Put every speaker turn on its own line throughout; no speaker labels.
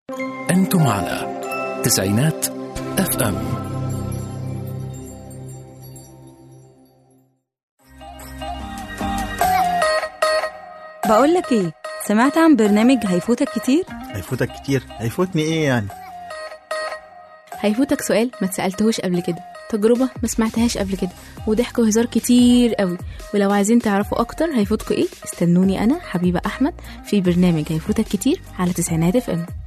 أنتم على تسعينات اف ام
بقول لك ايه سمعت عن برنامج هيفوتك كتير
هيفوتك كتير هيفوتني ايه يعني
هيفوتك سؤال ما اتسألتهوش قبل كده تجربة ما سمعتهاش قبل كده وضحك وهزار كتير قوي ولو عايزين تعرفوا أكتر هيفوتكوا إيه استنوني أنا حبيبة أحمد في برنامج هيفوتك كتير على تسعينات اف ام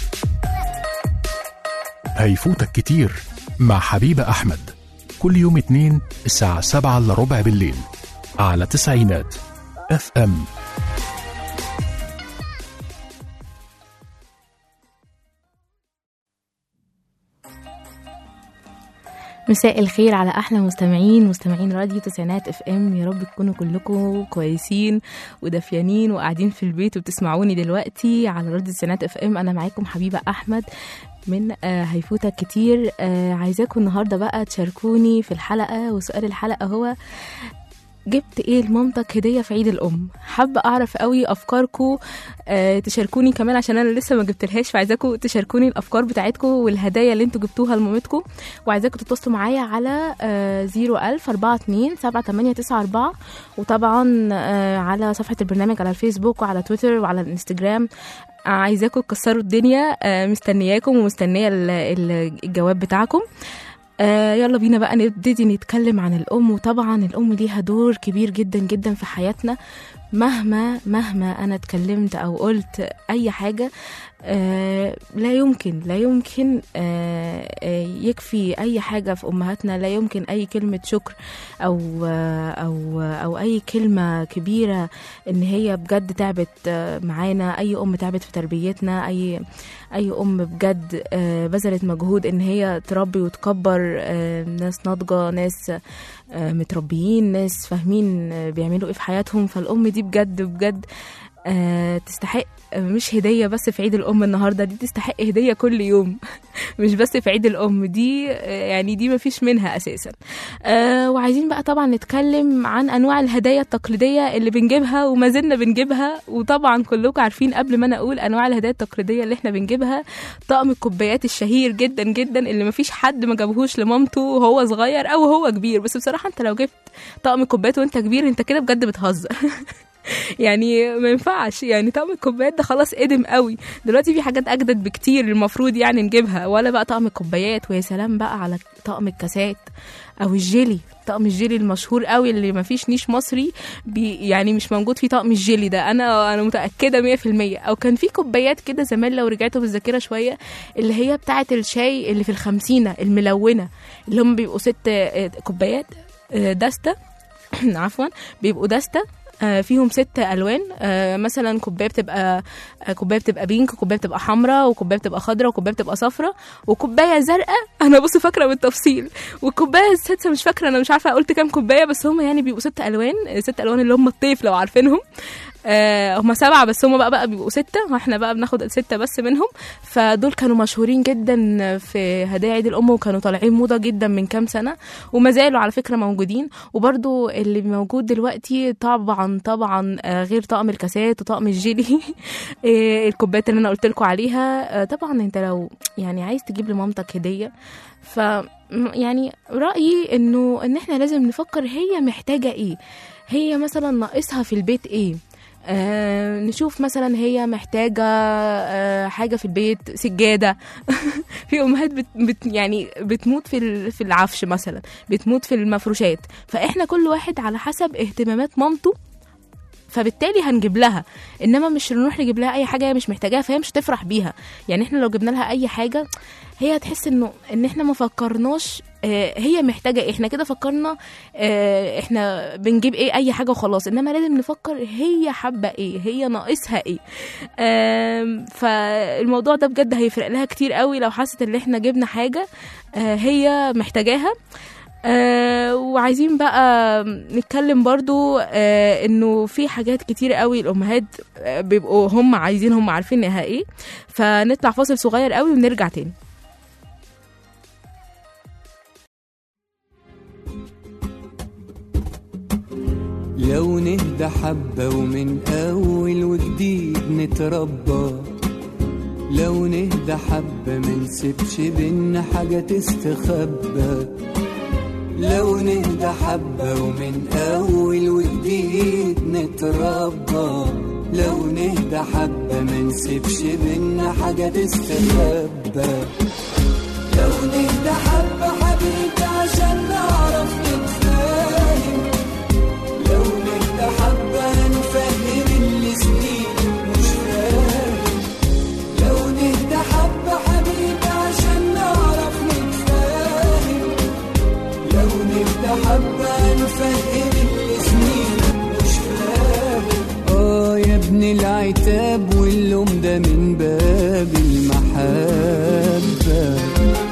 هيفوتك كتير مع حبيبة أحمد كل يوم اتنين الساعة سبعة إلا ربع بالليل على تسعينات اف ام
مساء الخير على احلى مستمعين مستمعين راديو تسعينات اف ام يا رب تكونوا كلكم كويسين ودافيانين وقاعدين في البيت وبتسمعوني دلوقتي على راديو تسعينات اف ام انا معاكم حبيبه احمد من آه هيفوتك كتير آه عايزاكم النهارده بقى تشاركوني في الحلقه وسؤال الحلقه هو جبت ايه لمامتك هديه في عيد الام حابه اعرف قوي افكاركم آه تشاركوني كمان عشان انا لسه ما جبتلهاش فعايزاكم تشاركوني الافكار بتاعتكم والهدايا اللي انتوا جبتوها لمامتكم وعايزاكم تتواصلوا معايا على آه 01000 42 7894 وطبعا آه على صفحه البرنامج على الفيسبوك وعلى تويتر وعلى الانستجرام عايزاكم تكسروا الدنيا آه مستنياكم ومستنيه ال- ال- الجواب بتاعكم آه يلا بينا بقى نبتدي نتكلم عن الأم وطبعا الأم ليها دور كبير جدا جدا في حياتنا مهما مهما أنا اتكلمت أو قلت أي حاجة آه لا يمكن لا يمكن آه آه يكفي أي حاجة في أمهاتنا لا يمكن أي كلمة شكر أو آه أو أو أي كلمة كبيرة إن هي بجد تعبت آه معانا أي أم تعبت في تربيتنا أي اي ام بجد آه، بذلت مجهود ان هي تربي وتكبر آه، ناس ناضجه ناس آه، متربيين ناس فاهمين آه، بيعملوا ايه في حياتهم فالام دي بجد بجد آه، تستحق آه، مش هديه بس في عيد الام النهارده دي تستحق هديه كل يوم مش بس في عيد الام دي آه، يعني دي مفيش منها اساسا آه، وعايزين بقى طبعا نتكلم عن انواع الهدايا التقليديه اللي بنجيبها وما زلنا بنجيبها وطبعا كلكم عارفين قبل ما انا اقول انواع الهدايا التقليديه اللي احنا بنجيبها طقم الكوبايات الشهير جدا جدا اللي مفيش حد ما جابهوش لمامته وهو صغير او هو كبير بس بصراحه انت لو جبت طقم كوبايات وانت كبير انت كده بجد بتهزر يعني ما ينفعش يعني طقم الكوبايات ده خلاص قدم قوي دلوقتي في حاجات اجدد بكتير المفروض يعني نجيبها ولا بقى طقم الكوبايات ويا سلام بقى على طقم الكاسات او الجيلي طقم الجيلي المشهور قوي اللي ما فيش نيش مصري بي يعني مش موجود فيه طقم الجيلي ده انا انا متاكده 100% او كان في كوبايات كده زمان لو رجعتوا بالذاكره شويه اللي هي بتاعه الشاي اللي في الخمسينه الملونه اللي هم بيبقوا ست آه، كوبايات آه، دستة عفوا بيبقوا دستة آه، فيهم ست الوان آه، مثلا كوبايه بتبقى آه، كوبايه بتبقى بينك وكوبايه بتبقى حمراء وكوبايه بتبقى خضراء وكوبايه بتبقى صفراء وكوبايه زرقاء انا بص فاكره بالتفصيل والكوبايه السادسه مش فاكره انا مش عارفه قلت كام كوبايه بس هم يعني بيبقوا ست الوان آه، ست الوان اللي هم الطيف لو عارفينهم آه هم سبعة بس هم بقى بقى بيبقوا ستة واحنا بقى بناخد ستة بس منهم فدول كانوا مشهورين جدا في هدايا عيد الأم وكانوا طالعين موضة جدا من كام سنة وما زالوا على فكرة موجودين وبرضو اللي موجود دلوقتي طبعا طبعا آه، غير طقم الكاسات وطقم الجيلي آه، الكوبايات اللي انا قلت لكم عليها آه، طبعا انت لو يعني عايز تجيب لمامتك هدية ف م- يعني رأيي انه ان احنا لازم نفكر هي محتاجة ايه هي مثلا ناقصها في البيت ايه آه نشوف مثلا هي محتاجة آه حاجة في البيت سجادة في أمهات بت بت يعني بتموت في ال- في العفش مثلا بتموت في المفروشات فإحنا كل واحد على حسب اهتمامات مامته فبالتالي هنجيب لها انما مش نروح نجيب لها اي حاجه هي مش محتاجاها فهي مش هتفرح بيها يعني احنا لو جبنا لها اي حاجه هي هتحس انه ان احنا ما فكرناش آه، هي محتاجه ايه احنا كده فكرنا آه، احنا بنجيب ايه اي حاجه وخلاص انما لازم نفكر هي حابه ايه هي ناقصها ايه آم، فالموضوع ده بجد هيفرق لها كتير قوي لو حست ان احنا جبنا حاجه آه، هي محتاجاها آه وعايزين بقى نتكلم برضو آه انه في حاجات كتير قوي الامهات آه بيبقوا هم عايزين هم عارفين انها ايه فنطلع فاصل صغير قوي ونرجع تاني
لو نهدى حبة ومن أول وجديد نتربى لو نهدى حبة ما نسيبش بينا حاجة تستخبى لو نهدى حبة ومن أول وجديد نتربى لو نهدى حبة ما نسيبش بينا حاجة تستخبى لو نهدى حبة حبيبي عشان نعرف نتفاهم لو نهدى حبة نفهم اللي سنين مش فاهم لو نهدى حبة حبيبي عشان نعرف نتفاهم لو نهدى حبة نفهم اللي سنين مش فاهم اه يا ابن العتاب واللوم ده من باب المحبة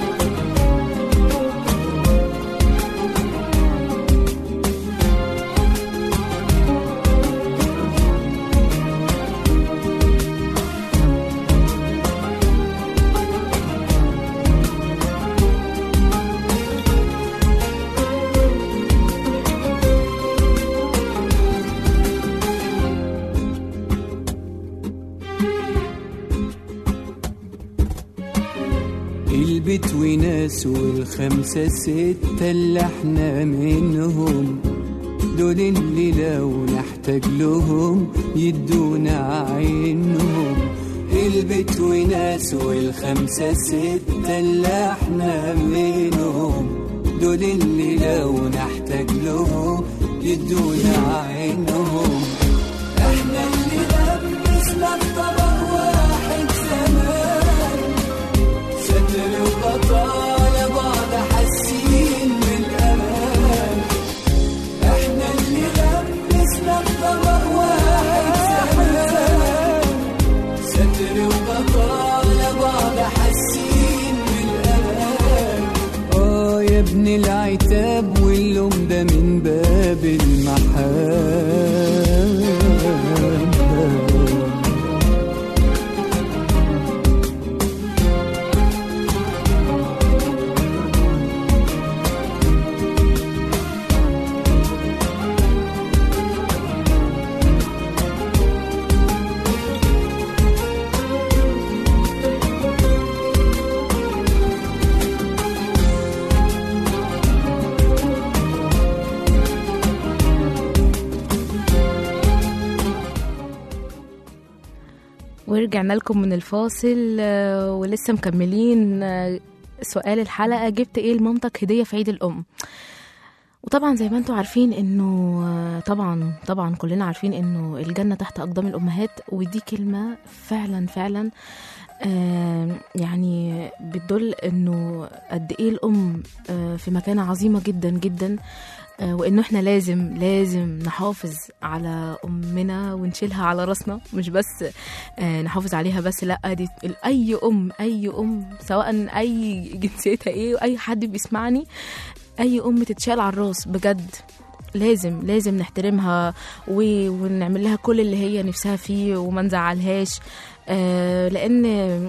البيت وناس والخمسة ستة اللي احنا منهم دول اللي لو نحتاج لهم يدونا عينهم البيت وناس والخمسة ستة اللي احنا منهم دول اللي لو نحتاج لهم يدونا عينهم احنا اللي لبسنا الطبق واحد زمان ستر وبطالة بعض حاسين بالأمان احنا اللي لبسنا الطبق واحد زمان ستر وبطالة بعض حاسين بالأمان اه يا ابن العتاب واللوم ده من باب المحبة
ورجعنا لكم من الفاصل آه، ولسه مكملين آه، سؤال الحلقة جبت ايه لمامتك هدية في عيد الأم وطبعا زي ما انتم عارفين انه آه، طبعا طبعا كلنا عارفين انه الجنة تحت أقدام الأمهات ودي كلمة فعلا فعلا آه، يعني بتدل انه قد ايه الأم آه، في مكانة عظيمة جدا جدا آه، وانه احنا لازم لازم نحافظ على امنا ونشيلها على راسنا مش بس آه، نحافظ عليها بس لا دي ال- اي ام اي ام سواء اي جنسيتها ايه واي حد بيسمعني اي ام تتشال على الراس بجد لازم لازم نحترمها و... ونعمل لها كل اللي هي نفسها فيه وما نزعلهاش آه لان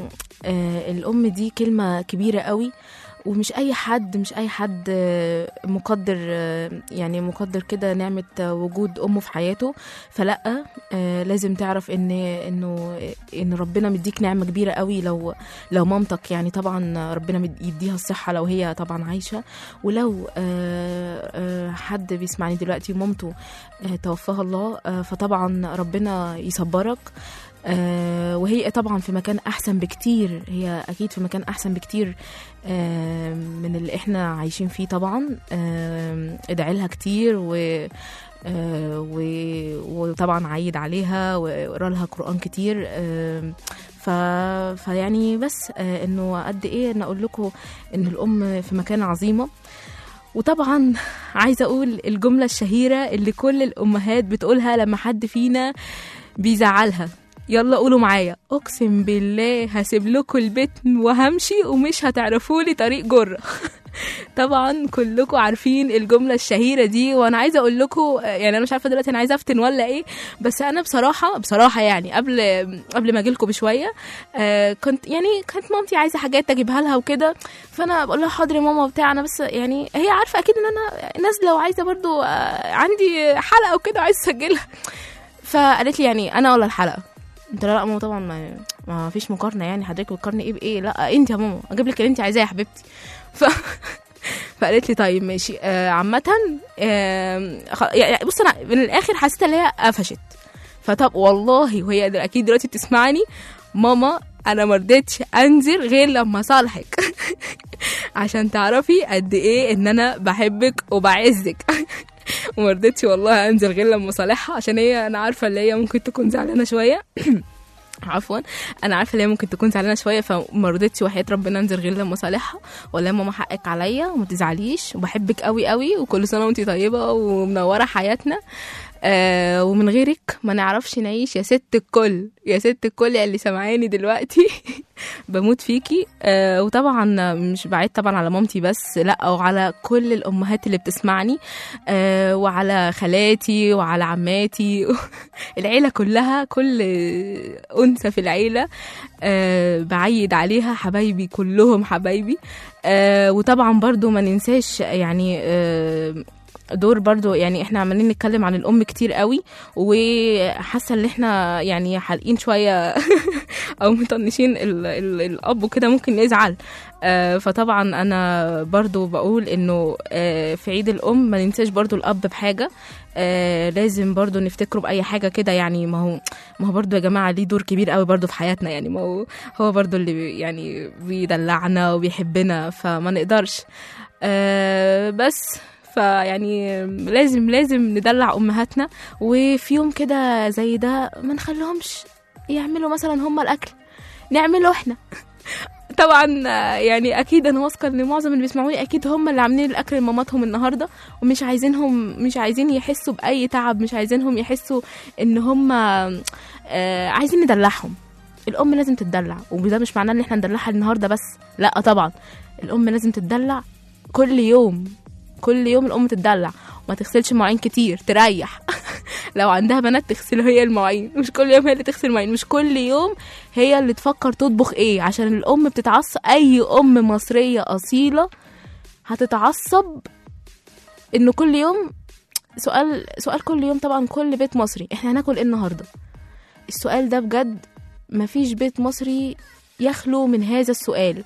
آه الام دي كلمه كبيره قوي ومش اي حد مش اي حد آه، مقدر آه، يعني مقدر كده نعمه آه، وجود امه في حياته فلا آه، لازم تعرف ان انه ان ربنا مديك نعمه كبيره قوي لو لو مامتك يعني طبعا ربنا مد- يديها الصحه لو هي طبعا عايشه ولو آه، آه، حد بيسمعني دلوقتي ومامته آه، توفاها الله آه، فطبعا ربنا يصبرك آه، وهي طبعا في مكان احسن بكتير هي اكيد في مكان احسن بكتير آه، من اللي احنا عايشين فيه طبعا آه، ادعي لها كتير و آه، و- وطبعا عيد عليها واقرا لها قران كتير آه، ف... فيعني بس آه، انه قد ايه ان اقول لكم ان الام في مكان عظيمه وطبعا عايزه اقول الجمله الشهيره اللي كل الامهات بتقولها لما حد فينا بيزعلها يلا قولوا معايا اقسم بالله هسيب لكم البيت وهمشي ومش هتعرفوا لي طريق جره طبعا كلكم عارفين الجمله الشهيره دي وانا عايزه اقول لكم يعني انا مش عارفه دلوقتي انا عايزه افتن ولا ايه بس انا بصراحه بصراحه يعني قبل قبل ما اجي لكم بشويه آه كنت يعني كانت مامتي عايزه حاجات اجيبها لها وكده فانا بقول لها حاضر يا ماما وبتاع انا بس يعني هي عارفه اكيد ان انا نازله وعايزه برضو آه عندي حلقه وكده وعايزه اسجلها فقالت لي يعني انا ولا الحلقه قلت لها لا ماما طبعا ما, ما فيش مقارنه يعني حضرتك بتقارني ايه بايه لا انت يا ماما اجيب لك اللي انت عايزاه يا حبيبتي ف فقالت لي طيب ماشي آه عامة آه خ- يعني بص انا من الاخر حسيت ان هي قفشت فطب والله وهي دل- اكيد دلوقتي بتسمعني ماما انا ما رضيتش انزل غير لما صالحك عشان تعرفي قد ايه ان انا بحبك وبعزك وما رضيتش والله انزل غير لما صالحها عشان هي انا عارفه اللي هي ممكن تكون زعلانه شويه عفوا انا عارفه ان هي ممكن تكون زعلانه شويه فما رضيتش وحياه ربنا انزل غير لما صالحها ولا يا ماما حقك عليا وما تزعليش وبحبك قوي قوي وكل سنه وانتي طيبه ومنوره حياتنا آه ومن غيرك ما نعرفش نعيش يا ست الكل يا ست الكل اللي سامعاني دلوقتي بموت فيكي آه وطبعا مش بعيد طبعا على مامتي بس لا وعلى كل الامهات اللي بتسمعني آه وعلى خالاتي وعلى عماتي العيله كلها كل انثى في العيله آه بعيد عليها حبايبي كلهم حبايبي آه وطبعا برضو ما ننساش يعني آه دور برضو يعني احنا عمالين نتكلم عن الام كتير قوي وحاسه ان احنا يعني حالقين شويه او مطنشين ال ال الاب وكده ممكن نزعل آه فطبعا انا برضو بقول انه آه في عيد الام ما ننساش برضو الاب بحاجه آه لازم برضو نفتكره باي حاجه كده يعني ما هو ما هو برضو يا جماعه ليه دور كبير قوي برضو في حياتنا يعني ما هو هو برضو اللي بي- يعني بيدلعنا وبيحبنا فما نقدرش آه بس فيعني لازم لازم ندلع امهاتنا وفي يوم كده زي ده ما نخليهمش يعملوا مثلا هم الاكل نعمله احنا طبعا آه، يعني اكيد انا واثقه ان معظم اللي بيسمعوني اكيد هم اللي عاملين الاكل لماماتهم النهارده ومش عايزينهم مش عايزين يحسوا باي تعب مش عايزينهم يحسوا ان هم آه عايزين ندلعهم الام لازم تتدلع وده مش معناه ان احنا ندلعها النهارده بس لا طبعا الام لازم تتدلع كل يوم كل يوم الام تتدلع وما تغسلش مواعين كتير تريح لو عندها بنات تغسل هي المواعين مش كل يوم هي اللي تغسل المواعين مش كل يوم هي اللي تفكر تطبخ ايه عشان الام بتتعصب اي ام مصريه اصيله هتتعصب انه كل يوم سؤال سؤال كل يوم طبعا كل بيت مصري احنا هناكل ايه النهارده السؤال ده بجد مفيش بيت مصري يخلو من هذا السؤال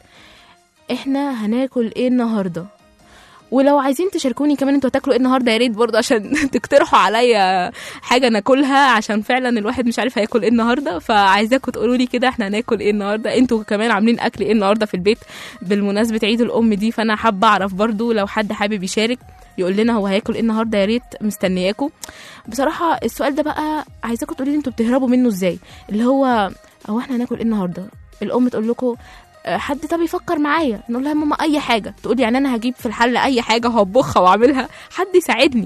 احنا هناكل ايه النهارده ولو عايزين تشاركوني كمان انتوا هتاكلوا ايه النهارده يا ريت برضه عشان تقترحوا عليا حاجه ناكلها عشان فعلا الواحد مش عارف هياكل ايه النهارده فعايزاكم تقولوا لي كده احنا هناكل ايه النهارده انتوا كمان عاملين اكل ايه النهارده في البيت بالمناسبه عيد الام دي فانا حابه اعرف برضه لو حد حابب يشارك يقول لنا هو هياكل ايه النهارده يا ريت مستنياكم بصراحه السؤال ده بقى عايزاكم تقولوا لي انتوا بتهربوا منه ازاي اللي هو هو احنا هناكل ايه النهارده الام تقول لكم آه، حد طب يفكر معايا نقول لها يا ماما اي حاجه تقول يعني انا هجيب في الحل اي حاجه وهطبخها واعملها حد يساعدني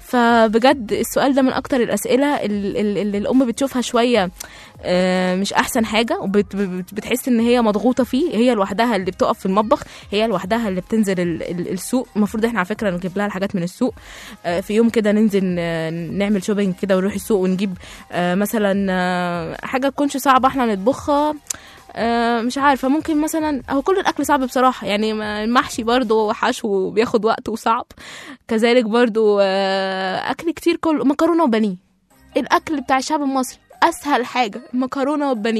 فبجد السؤال ده من اكتر الاسئله اللي, اللي الام بتشوفها شويه آه، مش احسن حاجه وبتحس ان هي مضغوطه فيه هي لوحدها اللي بتقف في المطبخ هي لوحدها اللي بتنزل ال- ال- السوق المفروض احنا على فكره نجيب لها الحاجات من السوق آه، في يوم كده ننزل آه، نعمل شوبينج كده ونروح السوق ونجيب آه، مثلا آه، حاجه تكونش صعبه احنا نطبخها آه، مش عارفه ممكن مثلا هو كل الاكل صعب بصراحه يعني ما- المحشي برضو حشو بياخد وقت وصعب كذلك برضو آه، اكل كتير كله مكرونه وبانيه الاكل بتاع الشعب المصري اسهل حاجه المكرونه والبانيه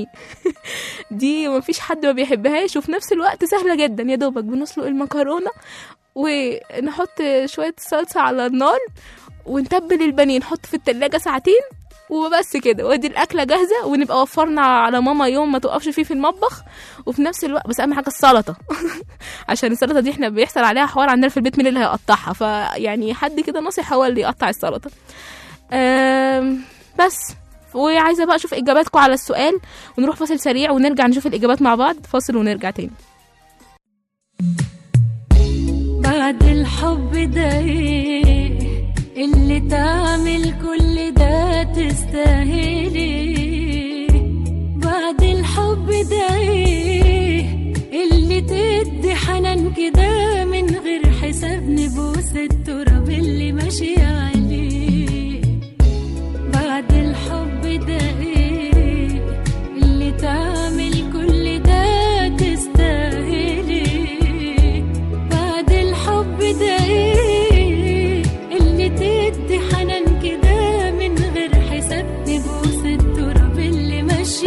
دي مفيش حد ما بيحبهاش وفي نفس الوقت سهله جدا يا دوبك بنسلق المكرونه ونحط شويه صلصه على النار ونتبل البانيه نحط في التلاجة ساعتين وبس كده وادي الاكله جاهزه ونبقى وفرنا على ماما يوم ما توقفش فيه في المطبخ وفي نفس الوقت بس اهم حاجه السلطه عشان السلطه دي احنا بيحصل عليها حوار عندنا في البيت مين اللي هيقطعها فيعني حد كده ناصح هو اللي يقطع السلطه أم، بس وعايزه بقى اشوف اجاباتكم على السؤال ونروح فاصل سريع ونرجع نشوف الاجابات مع بعض فاصل ونرجع تاني
بعد الحب ده ايه اللي تعمل كل ده تستاهلي بعد الحب ده ايه اللي تدي حنان كده من غير حساب نبوس التراب اللي ماشي عليه بعد الحب ده ايه اللي تعمل كل ده تستاهلي بعد الحب ده ايه اللي تدي حنان كده من غير حساب نبوس التراب اللي ماشي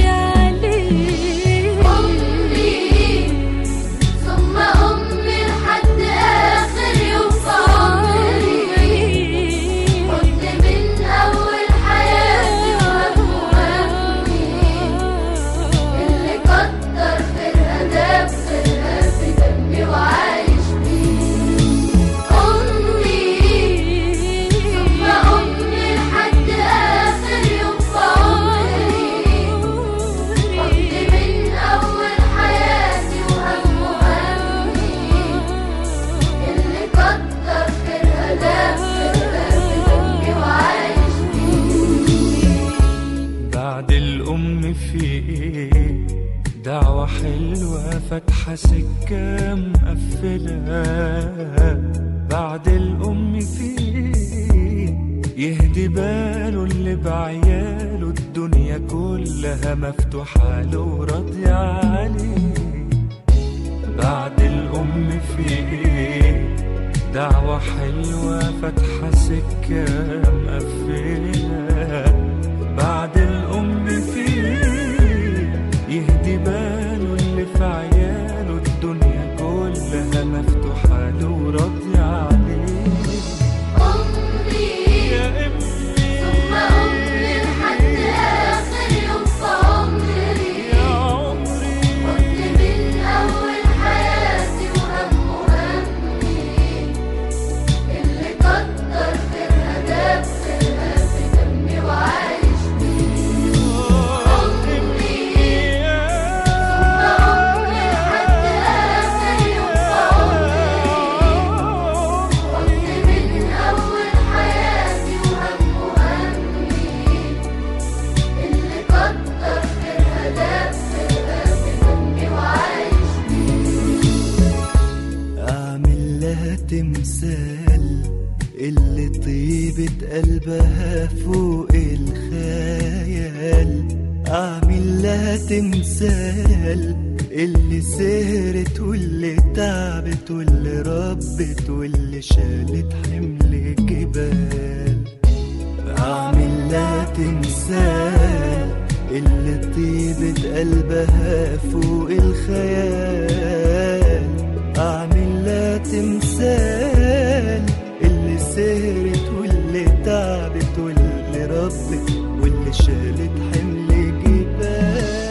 دعوة حلوة فاتحة سكة مقفلة بعد الأم فيه يهدي باله اللي بعياله الدنيا كلها مفتوحة له وراضية عليه بعد الأم فيه دعوة حلوة فاتحة سكة مقفلة بعد الأم فيه يهدي باله اللي في عياله الدنيا كلها مفتوحة له وراضية عليه
أمي
يا ابني
ثم أمي لحد آخر يوم في عمري
يا عمري
كنت من أول حياتي وهم همي اللي كتر خيرها داب خيرها في دمي وعايش بيه أمي ثم أمي لحد آخر يوم في عمري كنت من أول حياتي وهم همي اللي كتر خيرها داب خيرها في دمي وعايش
أعمل لها تمثال اللي طيبة قلبها فوق الخيال أعمل لها تمثال اللي سهرت واللي تعبت واللي ربت واللي شالت حمل جبال أعمل لها تمثال اللي طيبة قلبها فوق الخيال أعمل لها تمثال اللي سهرت واللي تعبت واللي ربت واللي شالت حمل جبال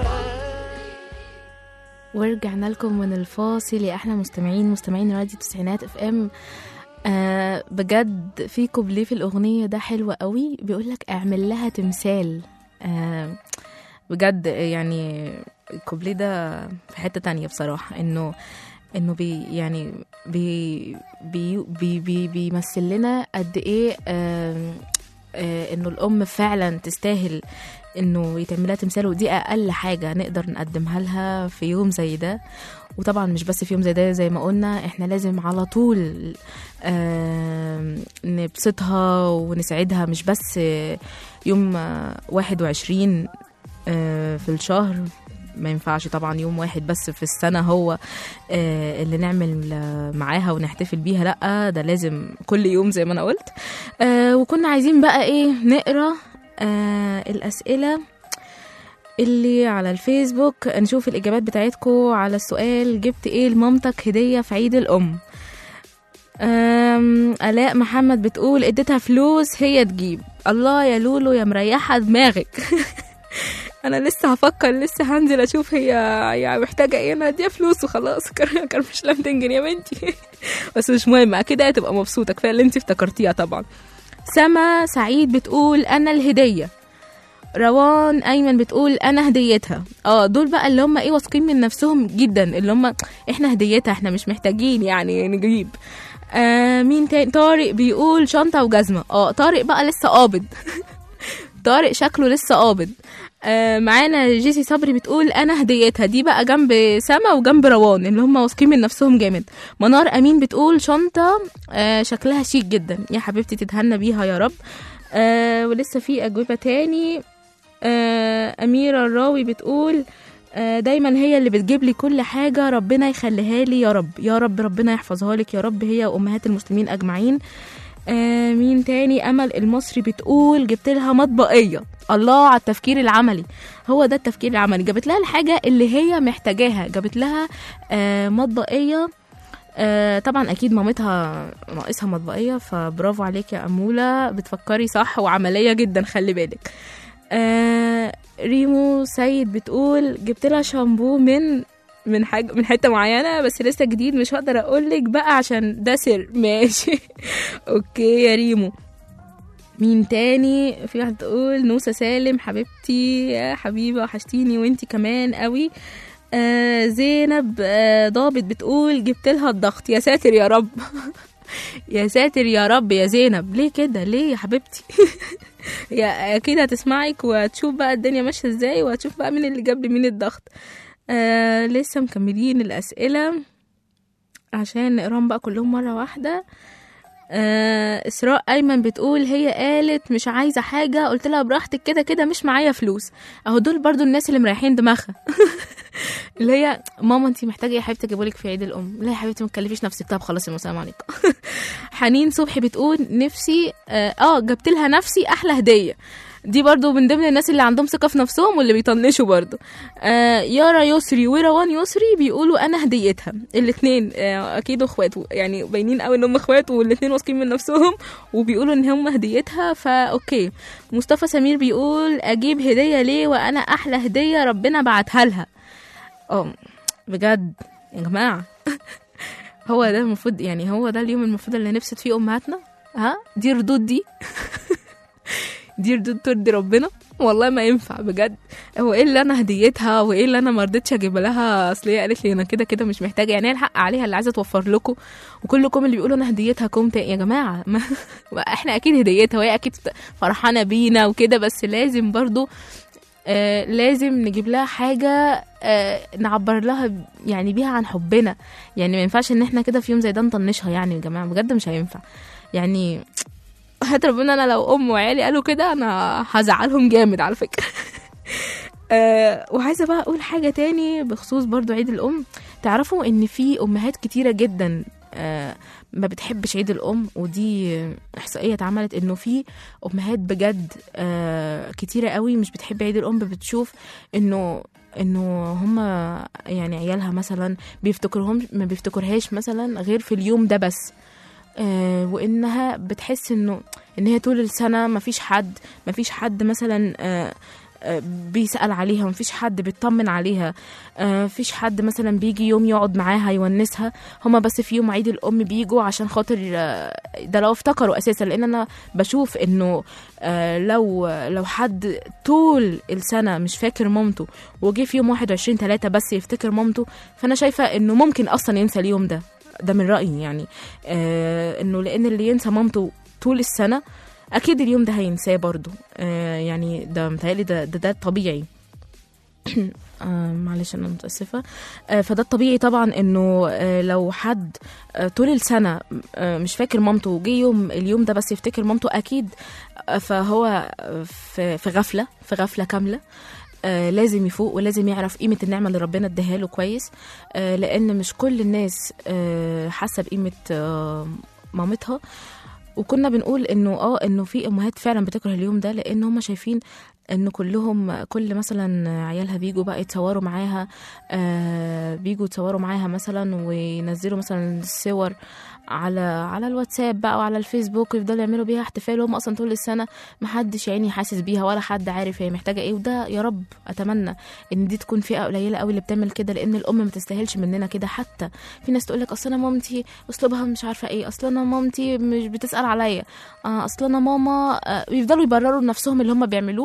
ورجعنا لكم من الفاصل يا احلى مستمعين مستمعين راديو تسعينات اف ام آه بجد في كوبليه في الاغنيه ده حلو قوي بيقول لك اعمل لها تمثال آه بجد يعني الكوبليه ده في حته تانية بصراحه انه انه بي يعني بي بي بي بي بيمثل لنا قد ايه آه آه انه الام فعلا تستاهل انه يتعمل لها تمثال ودي اقل حاجه نقدر نقدمها لها في يوم زي ده وطبعا مش بس في يوم زي ده زي ما قلنا احنا لازم على طول آه نبسطها ونسعدها مش بس آه، يوم آه، 21 آه، في الشهر ما ينفعش طبعا يوم واحد بس في السنة هو آه، اللي نعمل آه، معاها ونحتفل بيها لأ ده لازم كل يوم زي ما أنا قلت آه، وكنا عايزين بقى إيه نقرأ آه، الأسئلة اللي على الفيسبوك نشوف الإجابات بتاعتكم على السؤال جبت إيه لمامتك هدية في عيد الأم أم آلاء محمد بتقول اديتها فلوس هي تجيب الله يا لولو يا مريحة دماغك انا لسه هفكر لسه هنزل اشوف هي يعني محتاجه ايه انا اديها فلوس وخلاص كان كان مش لم تنجن يا بنتي بس مش مهم اكيد هتبقى مبسوطه كفايه اللي انت افتكرتيها طبعا سما سعيد بتقول انا الهديه روان ايمن بتقول انا هديتها اه دول بقى اللي هم ايه واثقين من نفسهم جدا اللي هم احنا هديتها احنا مش محتاجين يعني نجيب آه مين تاني طارق بيقول شنطه وجزمه اه طارق بقى لسه قابض طارق شكله لسه قابض آه معانا جيسي صبري بتقول انا هديتها دي بقى جنب سما وجنب روان اللي هم واثقين من نفسهم جامد منار امين بتقول شنطه آه شكلها شيك جدا يا حبيبتي تتهنى بيها يا رب آه ولسه في اجوبه تاني آه اميره الراوي بتقول آه دايما هي اللي بتجيب لي كل حاجه ربنا يخليها لي يا رب يا رب ربنا يحفظها لك يا رب هي وامهات المسلمين اجمعين آه مين تاني امل المصري بتقول جبت لها مطبقيه الله على التفكير العملي هو ده التفكير العملي جابت لها الحاجه اللي هي محتاجاها جابت لها آه مطبقيه آه طبعا اكيد مامتها ناقصها مطبقيه فبرافو عليك يا اموله بتفكري صح وعمليه جدا خلي بالك آه ريمو سيد بتقول جبت لها شامبو من من حاجه من حته معينه بس لسه جديد مش هقدر اقول لك بقى عشان ده سر ماشي اوكي يا ريمو مين تاني في واحده تقول نوسة سالم حبيبتي يا حبيبه وحشتيني وانتي كمان قوي آه زينب آه ضابط بتقول جبت لها الضغط يا ساتر يا رب يا ساتر يا رب يا زينب ليه كده ليه يا حبيبتي هي اكيد هتسمعك وهتشوف بقى الدنيا ماشيه ازاي وهتشوف بقى مين اللي جاب لي مين الضغط آه لسه مكملين الاسئله عشان نقراهم بقى كلهم مره واحده آه اسراء ايمن بتقول هي قالت مش عايزه حاجه قلت لها براحتك كده كده مش معايا فلوس اهو دول برضو الناس اللي مريحين دماغها اللي هي ماما انت محتاجه يا حبيبتي اجيبهولك في عيد الام لا يا حبيبتي ما تكلفيش نفسك طب خلاص يا السلام عليكم حنين صبحي بتقول نفسي اه آه، جبت لها نفسي احلى هديه دي برضو من ضمن الناس اللي عندهم ثقة في نفسهم واللي بيطنشوا برضو آه يارا يسري وروان يسري بيقولوا أنا هديتها الاتنين آه أكيد اخوات يعني باينين قوي إن هم اخوات والاتنين واثقين من نفسهم وبيقولوا إن هم هديتها فأوكي مصطفى سمير بيقول أجيب هدية ليه وأنا أحلى هدية ربنا بعتها لها اه بجد يا جماعة هو ده المفروض يعني هو ده اليوم المفروض اللي نفسد فيه أمهاتنا ها دي ردود دي دي ردود ترضي ربنا والله ما ينفع بجد هو ايه اللي انا هديتها وايه اللي انا ما رضيتش اجيب لها اصل هي قالت لي انا كده كده مش محتاجه يعني هي الحق عليها اللي عايزه توفر لكم وكلكم اللي بيقولوا انا هديتها كوم تاني يا جماعه ما ما احنا اكيد هديتها وهي اكيد فرحانه بينا وكده بس لازم برضو آه لازم نجيب لها حاجة آه نعبر لها ب- يعني بيها عن حبنا يعني ما ينفعش ان احنا كده في يوم زي ده نطنشها يعني يا جماعة بجد مش هينفع يعني هات ربنا انا لو ام وعيالي قالوا كده انا هزعلهم جامد على فكرة آه وعايزة بقى اقول حاجة تاني بخصوص برضو عيد الام تعرفوا ان في امهات كتيرة جدا آه ما بتحبش عيد الام ودي احصائيه اتعملت انه في امهات بجد آه كتيره قوي مش بتحب عيد الام بتشوف انه انه هما يعني عيالها مثلا بيفتكرهم ما بيفتكرهاش مثلا غير في اليوم ده بس آه وانها بتحس انه ان هي طول السنه ما فيش حد ما فيش حد مثلا آه آه، بيسأل عليها مفيش حد بيطمن عليها آه، مفيش حد مثلا بيجي يوم يقعد معاها يونسها هما بس في يوم عيد الأم بيجوا عشان خاطر آه، ده لو افتكروا أساسا لأن أنا بشوف إنه آه، لو لو حد طول السنة مش فاكر مامته وجه في يوم 21 3 بس يفتكر مامته فأنا شايفة إنه ممكن أصلا ينسى اليوم ده ده من رأيي يعني آه إنه لأن اللي ينسى مامته طول السنة اكيد اليوم ده هينساه برضو آه يعني ده متهيألي ده ده, ده طبيعي آه معلش انا متاسفه آه فده الطبيعي طبعا انه آه لو حد آه طول السنه آه مش فاكر مامته وجه يوم اليوم ده بس يفتكر مامته اكيد آه فهو آه، في في غفله في غفله كامله آه لازم يفوق ولازم يعرف قيمة النعمة اللي ربنا اداها له كويس آه لأن مش كل الناس آه حاسة بقيمة آه مامتها وكنا بنقول انه اه انه في امهات فعلا بتكره اليوم ده لان هم شايفين ان كلهم كل مثلا عيالها بيجوا بقى يتصوروا معاها آه بيجوا يتصوروا معاها مثلا وينزلوا مثلا الصور على على الواتساب بقى وعلى الفيسبوك ويفضلوا يعملوا بيها احتفال وهم اصلا طول السنه محدش يعني حاسس بيها ولا حد عارف هي محتاجه ايه وده يا رب اتمنى ان دي تكون فئه قليله قوي اللي بتعمل كده لان الام ما تستاهلش مننا كده حتى في ناس تقول لك اصل انا مامتي اسلوبها مش عارفه ايه اصل انا مامتي مش بتسال عليا آه اصل انا ماما آه يفضلوا يبرروا لنفسهم اللي هم بيعملوه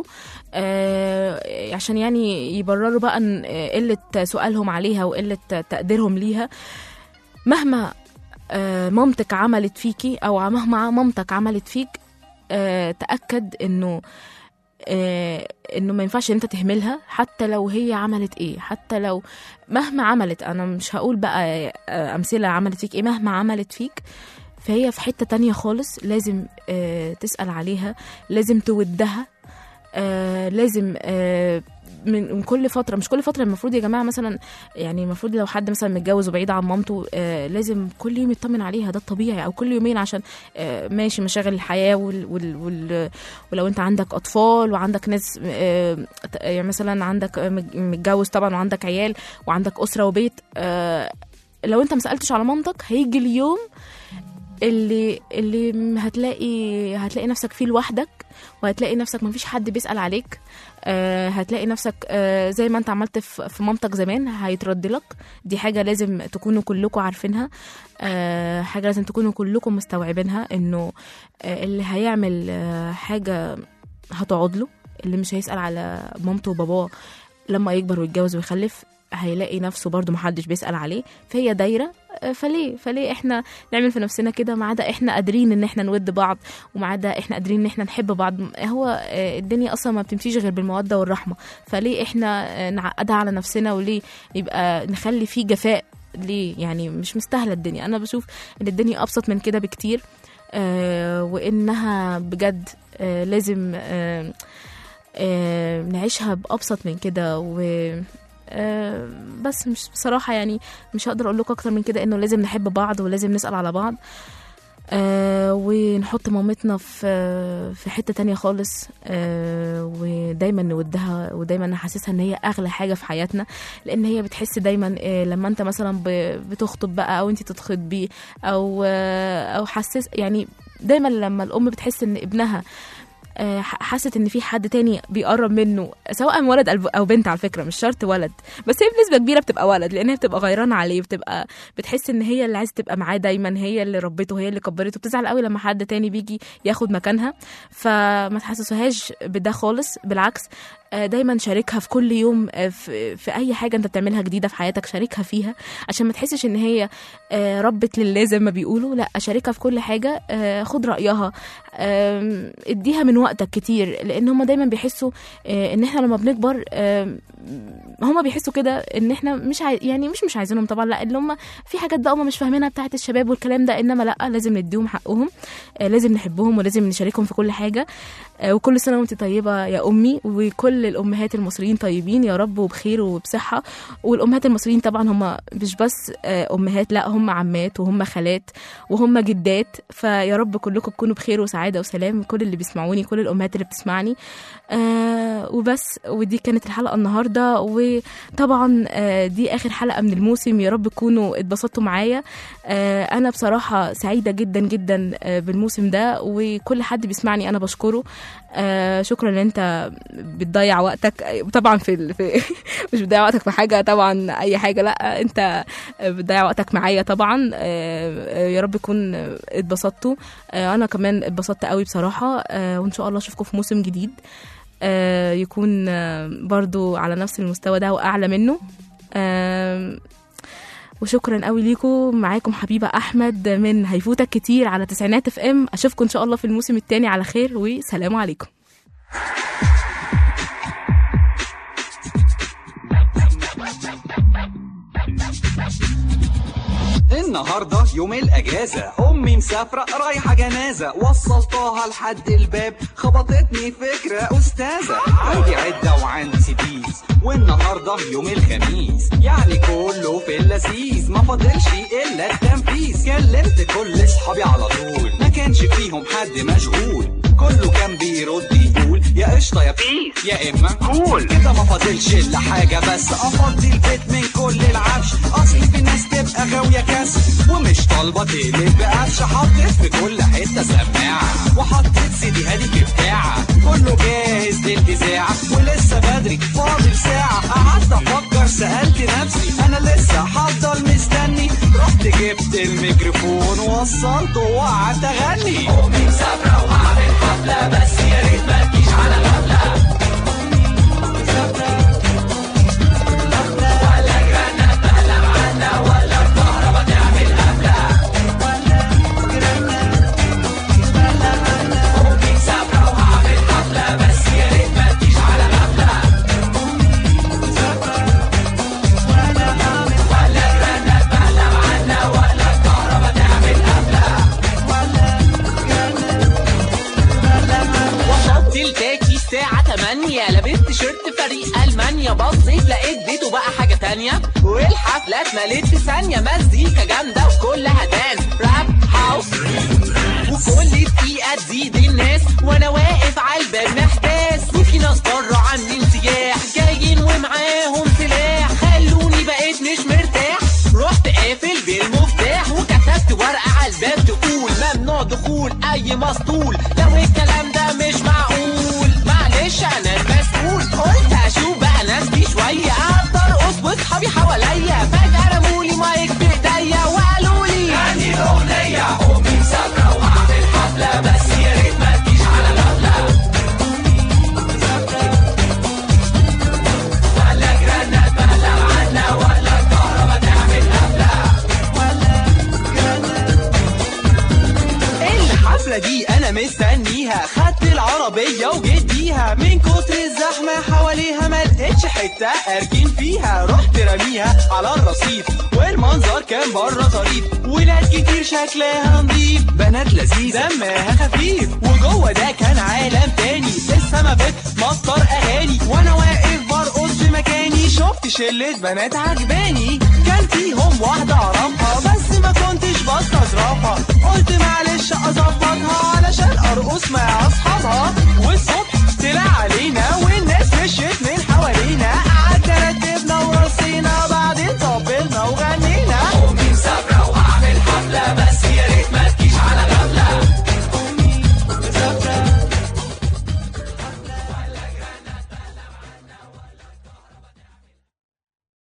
آه عشان يعني يبرروا بقى إن- آه، قله سؤالهم عليها وقله تقديرهم ليها مهما آه، مامتك عملت فيكي او مهما مامتك عملت فيك آه، تاكد انه آه، انه ما ينفعش انت تهملها حتى لو هي عملت ايه حتى لو مهما عملت انا مش هقول بقى آه، امثله عملت فيك ايه مهما عملت فيك فهي في حته تانية خالص لازم آه، تسال عليها لازم تودها آه لازم آه من من كل فتره مش كل فتره المفروض يا جماعه مثلا يعني المفروض لو حد مثلا متجوز وبعيد عن مامته آه لازم كل يوم يطمن عليها ده الطبيعي او كل يومين عشان آه ماشي مشاغل الحياه وال وال وال ولو انت عندك اطفال وعندك ناس آه يعني مثلا عندك آه، متج- متجوز طبعا وعندك عيال وعندك اسره وبيت آه لو انت ما سالتش على مامتك هيجي اليوم اللي اللي هتلاقي هتلاقي نفسك فيه لوحدك وهتلاقي نفسك مفيش حد بيسأل عليك آه هتلاقي نفسك آه زي ما انت عملت في في مامتك زمان هيترد لك دي حاجة لازم تكونوا كلكم عارفينها آه حاجة لازم تكونوا كلكم مستوعبينها انه آه اللي هيعمل آه حاجة هتقعد له اللي مش هيسأل على مامته وباباه لما يكبر ويتجوز ويخلف هيلاقي نفسه برضو محدش بيسأل عليه فهي دايرة آه، فليه فليه احنا نعمل في نفسنا كده ما عدا احنا قادرين ان احنا نود بعض وما عدا احنا قادرين ان احنا نحب بعض هو آه، الدنيا اصلا ما بتمشيش غير بالموده والرحمه فليه احنا آه، نعقدها على نفسنا وليه يبقى نخلي فيه جفاء ليه يعني مش مستاهله الدنيا انا بشوف ان الدنيا ابسط من كده بكتير آه وانها بجد آه لازم آه آه نعيشها بابسط من كده و آه بس مش بصراحه يعني مش هقدر اقول لكم اكتر من كده انه لازم نحب بعض ولازم نسال على بعض آه ونحط مامتنا في في حته تانية خالص آه ودايما نودها ودايما نحسسها ان هي اغلى حاجه في حياتنا لان هي بتحس دايما آه لما انت مثلا ب- بتخطب بقى او انت تتخطبي او آه او حسس يعني دايما لما الام بتحس ان ابنها آه، ح- حست ان في حد تاني بيقرب منه سواء ولد أو- او بنت على فكره مش شرط ولد بس هي بنسبه كبيره بتبقى ولد لان هي بتبقى غيرانه عليه بتبقى بتحس ان هي اللي عايزه تبقى معاه دايما هي اللي ربته هي اللي كبرته بتزعل قوي لما حد تاني بيجي ياخد مكانها فما تحسسوهاش بده خالص بالعكس آه، دايما شاركها في كل يوم آه، في, في اي حاجه انت بتعملها جديده في حياتك شاركها فيها عشان ما تحسش ان هي آه، ربت لله زي ما بيقولوا لا شاركها في كل حاجه آه، خد رايها آم، اديها من وقتك كتير لان هم دايما بيحسوا آه، ان احنا لما بنكبر آم، هما بيحسوا كده ان احنا مش عاي... يعني مش مش عايزينهم طبعا لا اللي هم في حاجات بقى هم مش فاهمينها بتاعت الشباب والكلام ده انما لا لازم نديهم حقهم آه، لازم نحبهم ولازم نشاركهم في كل حاجه آه، وكل سنه وانت طيبه يا امي وكل الامهات المصريين طيبين يا رب وبخير وبصحه والامهات المصريين طبعا هم مش بس آه، امهات لا هم عمات وهم خالات وهم جدات فيا رب كلكم تكونوا بخير وسعاده وسلام كل اللي بيسمعوني كل الامهات اللي بتسمعني آه وبس ودي كانت الحلقه النهارده وطبعا آه دي اخر حلقه من الموسم يا رب تكونوا اتبسطتوا معايا آه انا بصراحه سعيده جدا جدا آه بالموسم ده وكل حد بيسمعني انا بشكره آه شكرا ان انت بتضيع وقتك طبعا في, ال... في مش بتضيع وقتك في حاجه طبعا اي حاجه لا انت بتضيع وقتك معايا طبعا آه، آه، يا رب يكون اتبسطتوا آه، انا كمان اتبسطت قوي بصراحه آه، وان شاء الله اشوفكم في موسم جديد آه، يكون آه، برضو على نفس المستوى ده واعلى منه آم، وشكرا قوي ليكم معاكم حبيبه احمد من هيفوتك كتير على تسعينات اف ام اشوفكم ان شاء الله في الموسم الثاني على خير وسلام عليكم
النهارده يوم الاجازه امي مسافره رايحه جنازه وصلتها لحد الباب خبطتني فكره استاذه عندي عده وعندي سيديز والنهارده يوم الخميس يعني كله في اللذيذ ما فاضلش الا التنفيذ كلمت كل اصحابي على طول ما كانش فيهم حد مشغول كله كان بيرد يقول يا قشطه يا بيس يا اما كول كده ما فاضلش الا حاجه بس افضي البيت من كل العفش اصل في ناس تبقى غاويه كسر ومش طالبه تقلب بقفش حطيت في كل حته سماعه وحطيت سيدي هادي في بتاعه كله جاهز للاذاعه ولسه بدري فاضل ساعه قعدت افكر سالت نفسي انا لسه هفضل مستني رحت جبت الميكروفون ووصلته وقعدت اغني امي مسافره وهعمل حفله بس يا ريت ما تجيش على غفله وصلت التاكي الساعة 8 لبست شيرت فريق ألمانيا بصيت لقيت بيته بقى حاجة تانية والحفلات مليت في ثانية مزيكا جامدة وكلها دانس راب هاوس وكل دقيقة تزيد الناس وأنا واقف على الباب محتاس وفي ناس بره عاملين سياح جايين ومعاهم سلاح خلوني بقيت مش مرتاح رحت قافل بالمفتاح وكتبت ورقة على الباب تقول ممنوع دخول أي مسطول لو الكلام ده مش معقول معلش أنا المسؤول قلت أشوف بقى ناس دي شوية أقدر أرقص وأصحابي حواليا فجأة رمولي مايك في إيديا وقالوا لي غني الأغنية أمي مسافرة وهعمل حفلة بس يا ريت ما تجيش على غفلة ولا جرانات بلغ عنا ولا الكهرباء تعمل قفلة عربية وجيت بيها من كتر الزحمة حواليها ما لقيتش حتة اركن فيها رحت رميها على الرصيف والمنظر كان بره طريف ولاد كتير شكلها نضيف بنات لذيذة دمها خفيف وجوه ده كان عالم تاني السما بتمطر اغاني وانا واقف برقص في مكاني شفت شلة بنات عجباني كان فيهم واحدة اعرفها بس ما كنتش بستظرفها قلت معلش اظبطها علشان ارقص مع اصحابها